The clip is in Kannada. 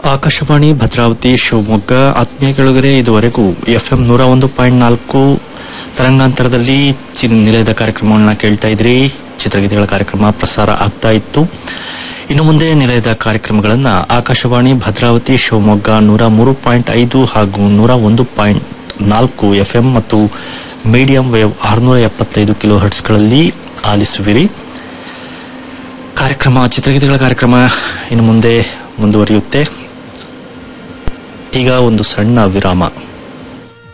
ಆಕಾಶವಾಣಿ ಭದ್ರಾವತಿ ಶಿವಮೊಗ್ಗ ಆತ್ಮೀಯ ಕೆಳಗರೆ ಇದುವರೆಗೂ ಎಫ್ಎಂ ನೂರ ಒಂದು ಪಾಯಿಂಟ್ ನಾಲ್ಕು ತರಂಗಾಂತರದಲ್ಲಿ ಚಿ- ನಿಲಯದ ಕಾರ್ಯಕ್ರಮಗಳನ್ನ ಕೇಳ್ತಾ ಇದ್ರಿ ಚಿತ್ರಗೀತೆಗಳ ಕಾರ್ಯಕ್ರಮ ಪ್ರಸಾರ ಆಗ್ತಾ ಇತ್ತು ಇನ್ನು ಮುಂದೆ ನಿಲಯದ ಕಾರ್ಯಕ್ರಮಗಳನ್ನ ಆಕಾಶವಾಣಿ ಭದ್ರಾವತಿ ಶಿವಮೊಗ್ಗ ನೂರ ಮೂರು ಪಾಯಿಂಟ್ ಐದು ಹಾಗೂ ನೂರ ಒಂದು ಪಾಯಿಂಟ್ ನಾಲ್ಕು ಎಫ್ಎಂ ಮತ್ತು ಮೀಡಿಯಂ ವೇವ್ ಆರುನೂರ ಎಪ್ಪತ್ತೈದು ಕಿಲೋ ಹರ್ಟ್ಸ್ಗಳಲ್ಲಿ ಆಲಿಸುವಿರಿ ಕಾರ್ಯಕ್ರಮ ಚಿತ್ರಗೀತೆಗಳ ಕಾರ್ಯಕ್ರಮ ಇನ್ನು ಮುಂದೆ ಮುಂದುವರಿಯುತ್ತೆ ಈಗ ಒಂದು ಸಣ್ಣ ವಿರಾಮ